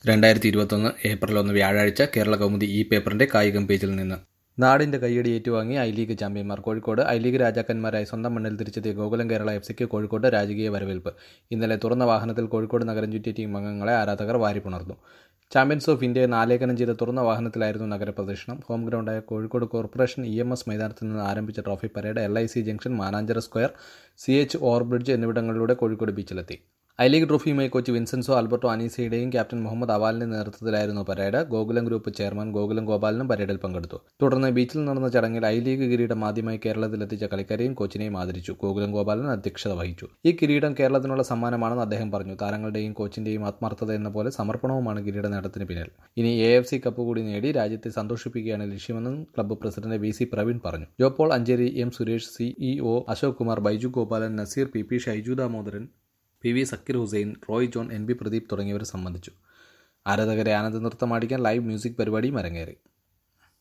രണ്ടായിരത്തി ഇരുപത്തൊന്ന് ഏപ്രിൽ ഒന്ന് വ്യാഴാഴ്ച കേരള കൗമുദി ഈ പേപ്പറിന്റെ കായികം പേജിൽ നിന്ന് നാടിന്റെ കൈയടി ഏറ്റുവാങ്ങി ഐ ലീഗ് ചാമ്പ്യന്മാർ കോഴിക്കോട് ഐ ലീഗ് രാജാക്കന്മാരായി സ്വന്തം മണ്ണിൽ തിരിച്ചെത്തിയ ഗോകുലം കേരള എഫ് സിക്ക് കോഴിക്കോട് രാജകീയ വരവേൽപ്പ് ഇന്നലെ തുറന്ന വാഹനത്തിൽ കോഴിക്കോട് നഗരം ചുറ്റിയ ടീം അംഗങ്ങളെ ആരാധകർ വാരിപ്പുണർന്നു ചാമ്പ്യൻസ് ഓഫ് ഇന്ത്യയെ നാലേഖനം ചെയ്ത തുറന്ന വാഹനത്തിലായിരുന്നു നഗരപ്രദക്ഷിണം ഹോം ഗ്രൗണ്ടായ Kozhikode corporation E M S മൈതാനത്ത് നിന്ന് ആരംഭിച്ച trophy parade L I C junction Mananchira square C H overbridge എന്നിവിടങ്ങളിലൂടെ കോഴിക്കോട് ബീച്ചിലെത്തി ഐ ലീഗ് ട്രോഫിയുമായി കോച്ച് വിൻസെൻസോ ആൽബർട്ടോ അനീസയുടെയും ക്യാപ്റ്റൻ മുഹമ്മദ് അവാലിന്റെ നേതൃത്വത്തിലായിരുന്നു parade Gokulam group chairman Gokulam ഗോപാലനും പരേഡിൽ പങ്കെടുത്തു തുടർന്ന് ബീച്ചിൽ നടന്ന ചടങ്ങിൽ ഐ ലീഗ് കിരീടം ആദ്യമായി കേരളത്തിലെത്തിച്ച കളിക്കാരെയും കോച്ചിനെയും ആദരിച്ചു ഗോകുലം ഗോപാലൻ അധ്യക്ഷത വഹിച്ചു ഈ കിരീടം കേരളത്തിനുള്ള സമ്മാനമാണെന്ന് അദ്ദേഹം പറഞ്ഞു താരങ്ങളുടെയും കോച്ചിന്റെയും ആത്മാർത്ഥത എന്ന പോലെ സമർപ്പണവുമാണ് കിരീട നേട്ടത്തിന് പിന്നിൽ ഇനി എ എഫ് സി കപ്പ് കൂടി നേടി രാജ്യത്തെ സന്തോഷിപ്പിക്കുകയാണ് ലക്ഷ്യമെന്നും club president V C Praveen പറഞ്ഞു Jopaul Ancheri M Suresh CEO Ashok Kumar Baiju Gopalan Naseer P P Shaiju Damodaran P V Sakir Hussain Roy John N B Pradeep തുടങ്ങിയവർ സംബന്ധിച്ചു ആരാധകരെ ആനന്ദ നൃത്തമാടിക്കാൻ ലൈവ് മ്യൂസിക് പരിപാടിയും അരങ്ങേറി